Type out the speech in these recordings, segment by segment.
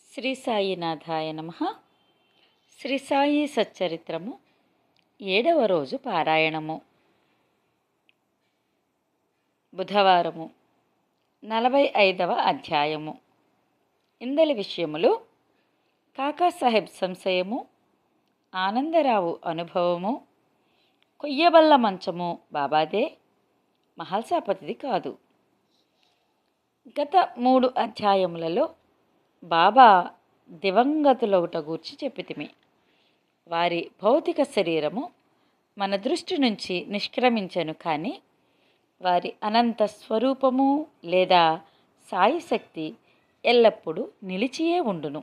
శ్రీ సాయినాథాయ నమ శ్రీ సాయి సచ్చరిత్రము ఏడవ రోజు పారాయణము బుధవారము నలభై ఐదవ అధ్యాయము ఇందలి విషయములు కాకాసాహెబ్ సంశయము ఆనందరావు అనుభవము కొయ్యబల్ల మంచము బాబాదే మహల్సాపతిది కాదు గత మూడు అధ్యాయములలో బాబా దివంగతులొకట గూర్చి చెప్పితిమి వారి భౌతిక శరీరము మన దృష్టి నుంచి నిష్క్రమించను కానీ వారి అనంత స్వరూపము లేదా సాయి శక్తి ఎల్లప్పుడూ నిలిచియే ఉండును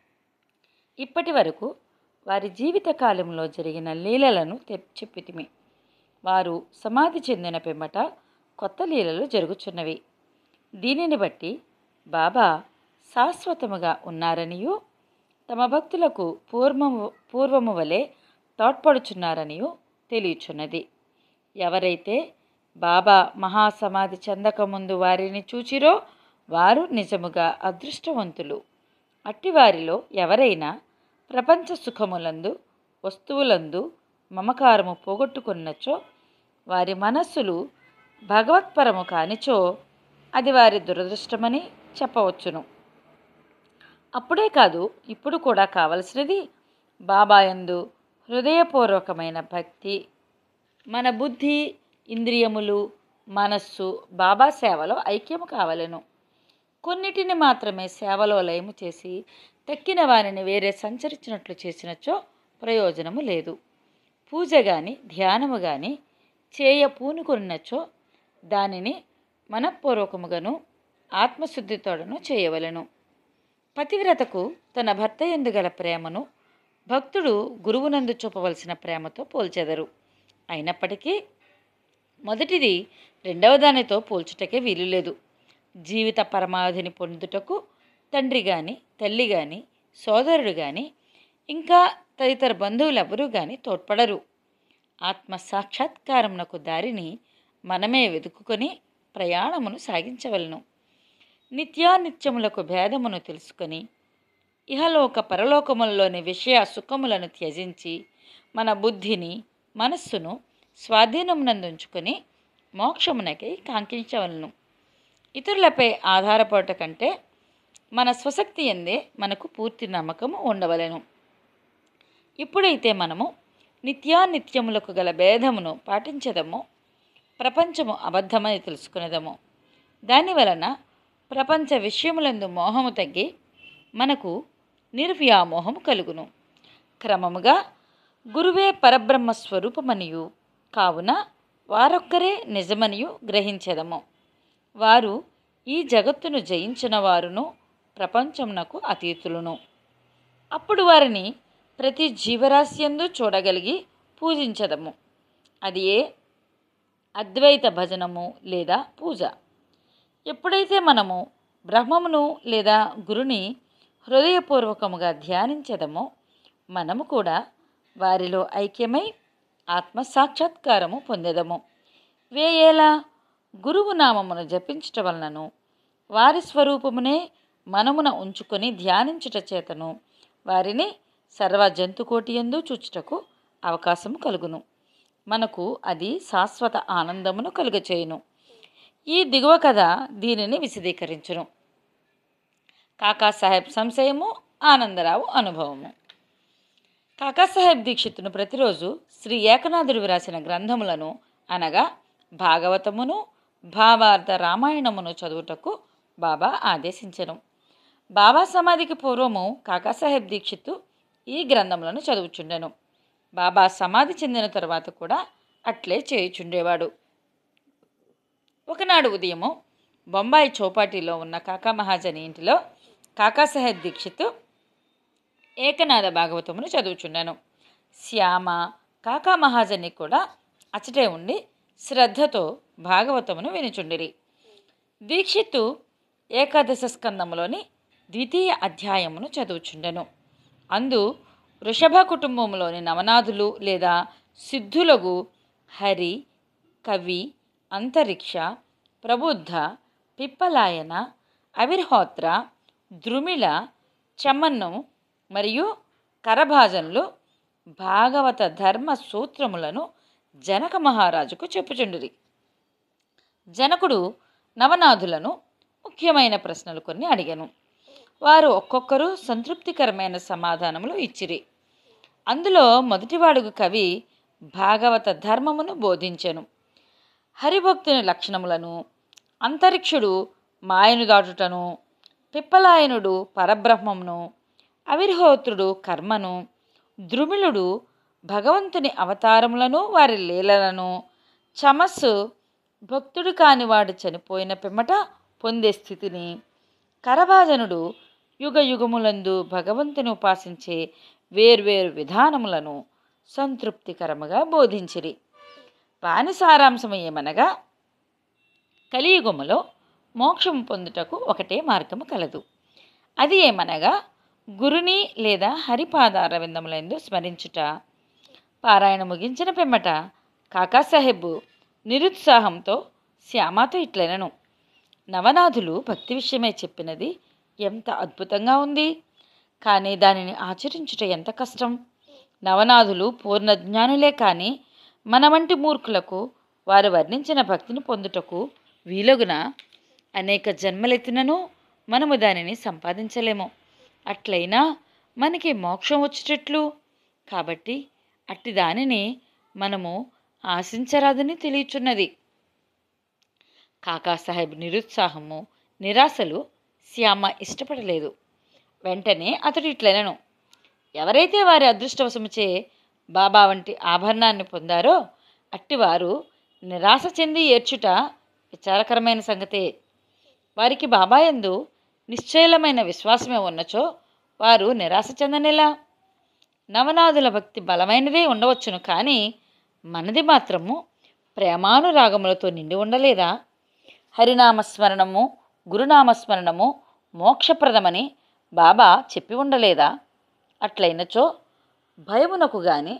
ఇప్పటి వరకు వారి జీవిత కాలంలో జరిగిన లీలలను తె- చెప్పితిమి వారు సమాధి చెందిన పిమ్మట కొత్త లీలలు జరుగుచున్నవి దీనిని బట్టి బాబా శాశ్వతముగా ఉన్నారనియు తమ భక్తులకు పూర్వము పూర్వము వలె తోడ్పడుచున్నారనియు తెలియచున్నది ఎవరైతే బాబా మహాసమాధి చెందకముందు వారిని చూచిరో వారు నిజముగా అదృష్టవంతులు అట్టివారిలో ఎవరైనా ప్రపంచ సుఖములందు వస్తువులందు మమకారము పోగొట్టుకున్నచో వారి మనస్సులు భగవత్పరము కానిచో అది వారి దురదృష్టమని చెప్పవచ్చును అప్పుడే కాదు ఇప్పుడు కూడా కావలసినది బాబాయందు హృదయపూర్వకమైన భక్తి మన బుద్ధి ఇంద్రియములు మనస్సు బాబా సేవలో ఐక్యము కావలెను కొన్నిటిని మాత్రమే సేవలో లయము చేసి తక్కిన వారిని వేరే సంచరించినట్లు చేసినచో ప్రయోజనము లేదు పూజ గాని ధ్యానము గాని చేయ పూనుకొన్నచో దానిని మనఃపూర్వకముగాను ఆత్మశుద్ధితోడను చేయవలెను పతివ్రతకు తన భర్త ఎందు గల ప్రేమను భక్తుడు గురువునందు చూపవలసిన ప్రేమతో పోల్చెదరు అయినప్పటికీ మొదటిది రెండవ దానితో పోల్చుటకే వీలు లేదు జీవిత పరమావధిని పొందుటకు తండ్రి గాని తల్లి గాని సోదరుడు గాని ఇంకా తదితర బంధువులెవరూ గాని తోడ్పడరు ఆత్మ సాక్షాత్కారమునకు దారిని మనమే వెతుకుకొని ప్రయాణమును సాగించవలను నిత్యానిత్యములకు భేదమును తెలుసుకొని ఇహలోక పరలోకములలోని విషయ సుఖములను త్యజించి మన బుద్ధిని మనస్సును స్వాధీనమునందుంచుకొని మోక్షమునకై కాంక్షించవలను ఇతరులపై ఆధారపడట కంటే మన స్వశక్తి ఎందే మనకు పూర్తి నమ్మకము ఉండవలెను ఇప్పుడైతే మనము నిత్యానిత్యములకు గల భేదమును పాటించదము ప్రపంచము అబద్ధమని తెలుసుకునేదము దాని వలన ప్రపంచ విషయములందు మోహము తగ్గి మనకు నిర్వ్యామోహము కలుగును క్రమముగా గురువే పరబ్రహ్మ స్వరూపమనియు కావున వారొక్కరే నిజమనియు గ్రహించెదము వారు ఈ జగత్తును జయించిన వారును ప్రపంచమునకు అతీతులను అప్పుడు వారిని ప్రతి జీవరాశియందు చూడగలిగి పూజించదము అది ఏ అద్వైత భజనము లేదా పూజ ఎప్పుడైతే మనము బ్రహ్మమును లేదా గురుని హృదయపూర్వకముగా ధ్యానించదమో మనము కూడా వారిలో ఐక్యమై ఆత్మ సాక్షాత్కారము పొందెదము వేయేలా గురువు నామమును జపించుట వలనను వారి స్వరూపమునే మనమున ఉంచుకొని ధ్యానించుట చేతను వారిని సర్వ జంతుకోటి ఎందు చూచుటకు అవకాశము కలుగును మనకు అది శాశ్వత ఆనందమును కలుగచేయును ఈ దిగువ కథ దీనిని విశదీకరించును కాకాసాహెబ్ సంశయము ఆనందరావు అనుభవము కాకాసాహెబ్ దీక్షితును ప్రతిరోజు శ్రీ ఏకనాథుడు వ్రాసిన గ్రంథములను అనగా భాగవతమును భావార్థ రామాయణమును చదువుటకు బాబా ఆదేశించెను బాబా సమాధికి పూర్వము కాకాసాహెబ్ దీక్షితు ఈ గ్రంథములను చదువుచుండెను బాబా సమాధి చెందిన తర్వాత కూడా అట్లే చేయుచుండేవాడు ఒకనాడు ఉదయము బొంబాయి చౌపాటీలో ఉన్న కాకా మహాజని ఇంటిలో కాకాసాహెబ్ దీక్షిత్ ఏకనాథ భాగవతమును చదువుచుండాను శ్యామ కాకా మహాజని కూడా అచటే ఉండి శ్రద్ధతో భాగవతమును వినుచుండిరి దీక్షిత్తు ఏకాదశ స్కందములోని ద్వితీయ అధ్యాయమును చదువుచుండెను అందు వృషభ కుటుంబంలోని నవనాథులు లేదా సిద్ధులకు హరి కవి అంతరిక్ష ప్రబుద్ధ పిప్పలాయన అవిర్హోత్ర ద్రుమిళ చెమ్మన్ను మరియు కరభాజనులు భాగవత ధర్మ సూత్రములను జనక మహారాజుకు చెప్పుచుండిరి జనకుడు నవనాథులను ముఖ్యమైన ప్రశ్నలు కొన్ని అడిగాను వారు ఒక్కొక్కరు సంతృప్తికరమైన సమాధానములు ఇచ్చిరి అందులో మొదటివాడుగు కవి భాగవత ధర్మమును బోధించెను హరిభక్తుని లక్షణములను అంతరిక్షుడు మాయను దాటుటను పిప్పలాయనుడు పరబ్రహ్మమును అవిర్హోత్రుడు కర్మను ద్రుమిళుడు భగవంతుని అవతారములను వారి లీలలను చమస్సు భక్తుడు కానివాడు చనిపోయిన పిమ్మట పొందే స్థితిని కరభాజనుడు యుగ యుగములందు భగవంతుని ఉపాసించే వేర్వేరు విధానములను సంతృప్తికరముగా బోధించిరి వాని సారాంశం ఏమనగా కలియుగములో మోక్షం పొందుటకు ఒకటే మార్గము కలదు అది ఏమనగా గురుని లేదా హరిపాదార విందములందు స్మరించుట పారాయణ ముగించిన పిమ్మట కాకాసాహెబ్ నిరుత్సాహంతో శ్యామాతో ఇట్లనను నవనాథులు భక్తి విషయమై చెప్పినది ఎంత అద్భుతంగా ఉంది కానీ దానిని ఆచరించుట ఎంత కష్టం నవనాథులు పూర్ణ జ్ఞానులే కానీ మన వంటి మూర్ఖులకు వారు వర్ణించిన భక్తిని పొందుటకు వీలగున అనేక జన్మలెత్తినను మనము దానిని సంపాదించలేము అట్లయినా మనకి మోక్షం వచ్చేటట్లు కాబట్టి అట్టి దానిని మనము ఆశించరాదని తెలియచున్నది కాకాసాహెబ్ నిరుత్సాహము నిరాశలు శ్యామ ఇష్టపడలేదు వెంటనే అతడు ఇట్లనను ఎవరైతే వారి అదృష్టవశముచే బాబా వంటి ఆభరణాన్ని పొందారో అట్టివారు నిరాశ చెంది ఏడ్చుట విచారకరమైన సంగతే వారికి బాబా యందు నిశ్చయమైన విశ్వాసమే ఉన్నచో వారు నిరాశ చెందనేలా నవనాథుల భక్తి బలమైనదే ఉండవచ్చును కానీ మనది మాత్రము ప్రేమానురాగములతో నిండి ఉండలేదా హరినామస్మరణము గురునామస్మరణము మోక్షప్రదమని బాబా చెప్పి ఉండలేదా అట్లయినచో భయమునకు గాని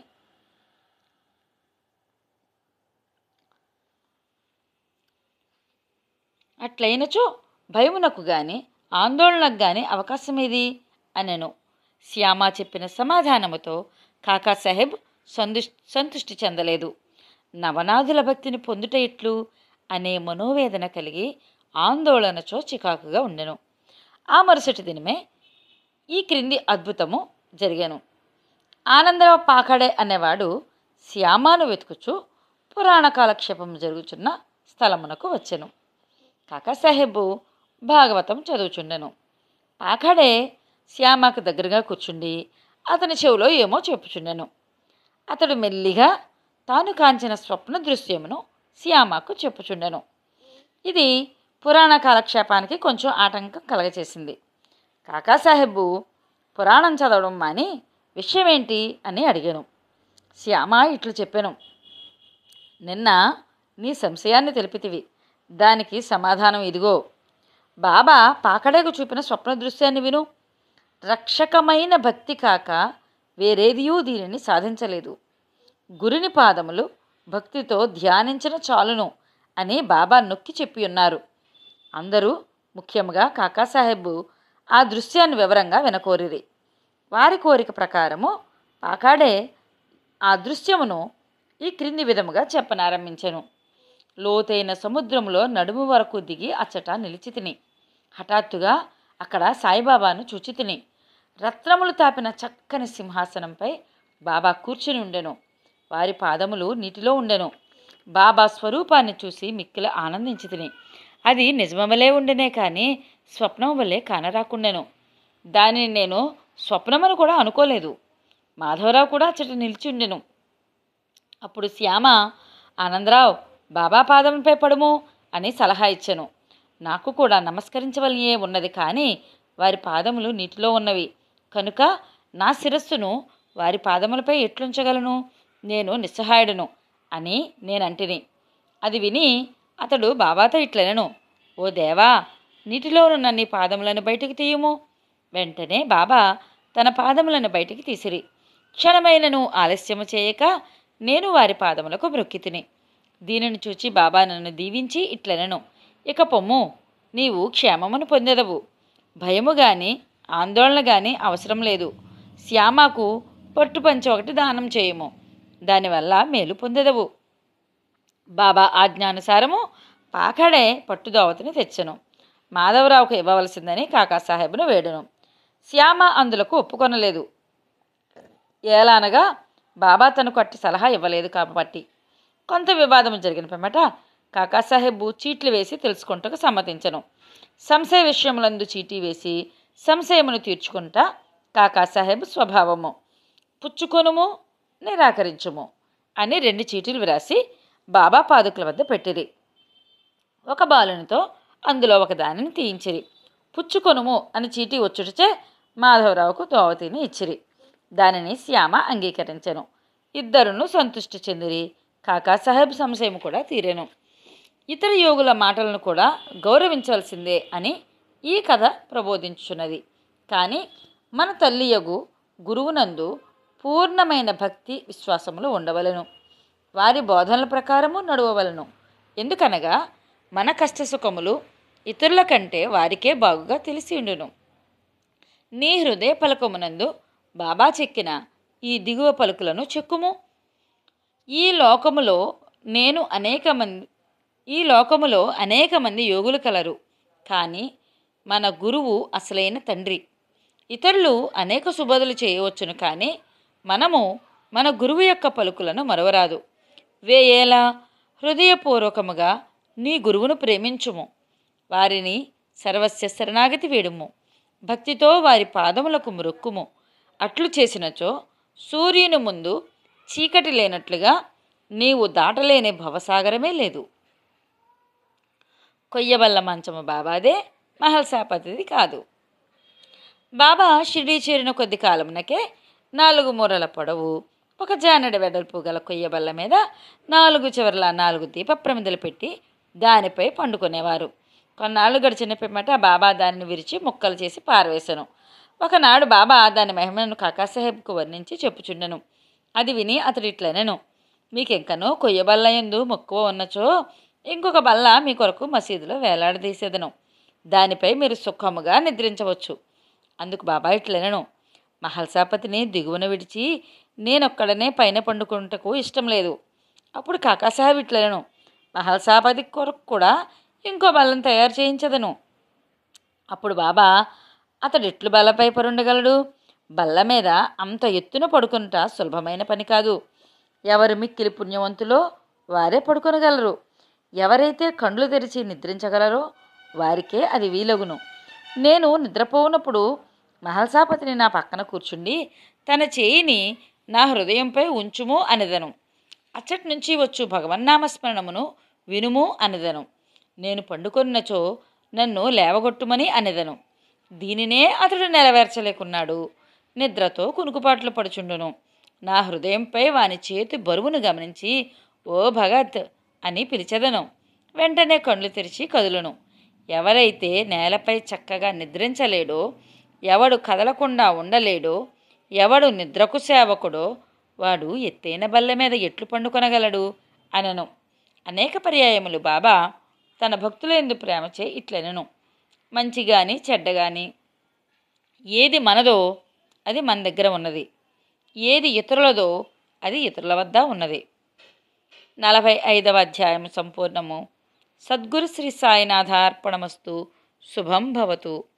అట్లయినచో భయమునకు గాని ఆందోళనకు గాని అవకాశమేది అనెను శ్యామ చెప్పిన సమాధానముతో కాకాసాహెబ్ సంతుష్ సంతృష్టి చెందలేదు నవనాథుల భక్తిని పొందుట ఎట్లు అనే మనోవేదన కలిగి ఆందోళనచో చికాకుగా ఉండెను ఆ మరుసటి దినమే ఈ క్రింది అద్భుతము జరిగాను ఆనందరావు పాకడే అనేవాడు శ్యామాను వెతుకుచు పురాణ కాలక్షేపం జరుగుచున్న స్థలమునకు వచ్చెను కాకాసాహెబు భాగవతం చదువుచుండెను పాకాడే శ్యామకు దగ్గరగా కూర్చుండి అతని చెవిలో ఏమో చెప్పుచుండెను అతడు మెల్లిగా తాను కాంచిన స్వప్న దృశ్యమును శ్యామకు చెప్పుచుండెను ఇది పురాణ కాలక్షేపానికి కొంచెం ఆటంకం కలగచేసింది కాకాసాహెబు పురాణం చదవడం మాని విషయం ఏంటి అని అడిగాను శ్యామ ఇట్లు చెప్పాను నిన్న నీ సంశయాన్ని తెలిపితివి దానికి సమాధానం ఇదిగో బాబా పాకడేకు చూపిన స్వప్న దృశ్యాన్ని విను రక్షకమైన భక్తి కాక వేరేదియూ దీనిని సాధించలేదు గురుని పాదములు భక్తితో ధ్యానించిన చాలును అని బాబా నొక్కి చెప్పి ఉన్నారు అందరూ ముఖ్యంగా కాకాసాహెబ్ ఆ దృశ్యాన్ని వివరంగా వినకోరిరి వారి కోరిక ప్రకారము పాకాడే ఆ దృశ్యమును ఈ క్రింది విధముగా చెప్పనారంభించెను లోతైన సముద్రంలో నడుము వరకు దిగి అచ్చట నిలిచి తిని హఠాత్తుగా అక్కడ సాయిబాబాను చూచి తిని రత్నములు తాపిన చక్కని సింహాసనంపై బాబా కూర్చుని ఉండెను వారి పాదములు నీటిలో ఉండెను బాబా స్వరూపాన్ని చూసి మిక్కిల ఆనందించి తిని అది నిజమవలే ఉండెనే కానీ స్వప్నం వల్లే కానరాకుండెను దానిని నేను స్వప్నమని కూడా అనుకోలేదు మాధవరావు కూడా అచ్చట నిలిచి ఉండెను అప్పుడు శ్యామ ఆనందరావు బాబా పాదంపై పడుము అని సలహా ఇచ్చాను నాకు కూడా నమస్కరించవలయే ఉన్నది కానీ వారి పాదములు నీటిలో ఉన్నవి కనుక నా శిరస్సును వారి పాదములపై ఎట్లుంచగలను నేను నిస్సహాయుడను అని నేనంటిని అది విని అతడు బాబాతో ఇట్లనను ఓ దేవా నీటిలో ఉన్న నీ పాదములను బయటికి తీయుము వెంటనే బాబా తన పాదములను బయటికి తీసిరి క్షణమైనను ఆలస్యము చేయక నేను వారి పాదములకు మ్రొక్కి తిని దీనిని చూచి బాబా నన్ను దీవించి ఇట్లనను ఇక పొమ్ము నీవు క్షేమమును పొందెదవు భయము గాని ఆందోళన కానీ అవసరం లేదు శ్యామకు పట్టుపంచ ఒకటి దానం చేయము దానివల్ల మేలు పొందెదవు బాబా ఆజ్ఞానుసారము పాకడే పట్టుదోవతిని తెచ్చను మాధవరావుకు ఇవ్వవలసిందని కాకాసాహెబ్ను వేడును శ్యామ అందులకు ఒప్పుకొనలేదు ఏలానగా బాబా తనకు అట్టి సలహా ఇవ్వలేదు కాబట్టి కొంత వివాదం జరిగిన పిమ్మట కాకాసాహెబ్ చీట్లు వేసి తెలుసుకుంటకు సమ్మతించను సంశయ విషయములందు చీటీ వేసి సంశయమును తీర్చుకుంటా కాకాసాహెబ్ స్వభావము పుచ్చుకొనుము నిరాకరించుము అని రెండు చీటీలు వ్రాసి బాబా పాదుకుల వద్ద పెట్టిరి ఒక బాలునితో అందులో ఒక దానిని తీయించిరి పుచ్చుకొనుము అని చీటీ వచ్చుటచే మాధవరావుకు దోవతిని ఇచ్చిరి దానిని శ్యామ అంగీకరించెను ఇద్దరును సంతృష్టి చెందిరి కాకాసాహెబ్ సంశయం కూడా తీరెను ఇతర యోగుల మాటలను కూడా గౌరవించవలసిందే అని ఈ కథ ప్రబోధించున్నది కానీ మన తల్లి యగు గురువునందు పూర్ణమైన భక్తి విశ్వాసములు ఉండవలను వారి బోధనల ప్రకారము నడవవలను ఎందుకనగా మన కష్టసుఖములు ఇతరుల కంటే వారికే బాగుగా తెలిసి ఉండును నీ హృదయ పలకమునందు బాబా చెక్కిన ఈ దిగువ పలుకులను చెక్కుము ఈ లోకములో నేను అనేక మంది ఈ లోకములో అనేక మంది యోగులు కలరు కానీ మన గురువు అసలైన తండ్రి ఇతరులు అనేక సుబోధలు చేయవచ్చును కానీ మనము మన గురువు యొక్క పలుకులను మరవరాదు వేయేలా హృదయపూర్వకముగా నీ గురువును ప్రేమించుము వారిని సర్వస్య శరణాగతి వేడుము భక్తితో వారి పాదములకు మొక్కుము అట్లు చేసినచో సూర్యుని ముందు చీకటి లేనట్లుగా నీవు దాటలేని భవసాగరమే లేదు కొయ్యబల్ల మంచము బాబాదే మహల్సాపతిది కాదు బాబా షిరిడీ చేరిన కొద్ది కాలమునకే నాలుగు మూరల పొడవు ఒక జానెడ వెడల్పు గల కొయ్యబల్ల మీద నాలుగు చివర్ల నాలుగు దీప ప్రమిదలు పెట్టి దానిపై పండుకునేవారు కొన్నాళ్ళు గడిచిన పిమ్మట బాబా దానిని విరిచి ముక్కలు చేసి పారవేశాను ఒకనాడు బాబా దాని మహిమను కాకాసాహెబ్కు వర్ణించి చెప్పుచుండెను అది విని అతడు ఇట్లనెను మీకెంకనో కొయ్యబల్ల ఎందు మక్కువ ఉన్నచో ఇంకొక బల్ల మీ కొరకు మసీదులో వేలాడదీసేదను దానిపై మీరు సుఖముగా నిద్రించవచ్చు అందుకు బాబా ఇట్లనెను మహల్సాపతిని దిగువన విడిచి నేనొక్కడనే పైన పండుకుంటకు ఇష్టం లేదు అప్పుడు కాకాసాహెబ్ ఇట్లనెను మహల్సాపతి కొరకు కూడా ఇంకో బల్లను తయారు చేయించదను అప్పుడు బాబా అతడు ఎట్లు బల్లపై పరుండగలడు బల్ల మీద అంత ఎత్తున పడుకుంట సులభమైన పని కాదు ఎవరు మిక్కిలి పుణ్యవంతులో వారే పడుకొనగలరు ఎవరైతే కండ్లు తెరిచి నిద్రించగలరో వారికే అది వీలగును నేను నిద్రపోనప్పుడు మహల్సాపతిని నా పక్కన కూర్చుండి తన చేయిని నా హృదయంపై ఉంచుము అనెదను అచ్చటి నుంచి వచ్చు భగవన్నామస్మరణమును వినుము అనెదను నేను పండుకొన్నచో నన్ను లేవగొట్టుమని అనెదను దీనినే అతడు నెరవేర్చలేకున్నాడు నిద్రతో కునుకుపాట్లు పడుచుండును నా హృదయంపై వాని చేతి బరువును గమనించి ఓ భగత్ అని పిలిచెదను వెంటనే కళ్ళు తెరిచి కదులును ఎవరైతే నేలపై చక్కగా నిద్రించలేడో ఎవడు కదలకుండా ఉండలేడో ఎవడు నిద్రకు సేవకుడో వాడు ఎత్తైన బల్ల మీద ఎట్లు పండుకొనగలడు అనను అనేక పర్యాయములు బాబా తన భక్తులందు ప్రేమచే ఇట్లనను మంచి గాని చెడ్డ గాని ఏది మనదో అది మన దగ్గర ఉన్నది ఏది ఇతరులదో అది ఇతరుల వద్ద ఉన్నది నలభై ఐదవ అధ్యాయం సంపూర్ణము సద్గురు శ్రీ సాయినాథార్పణమస్తు శుభం భవతు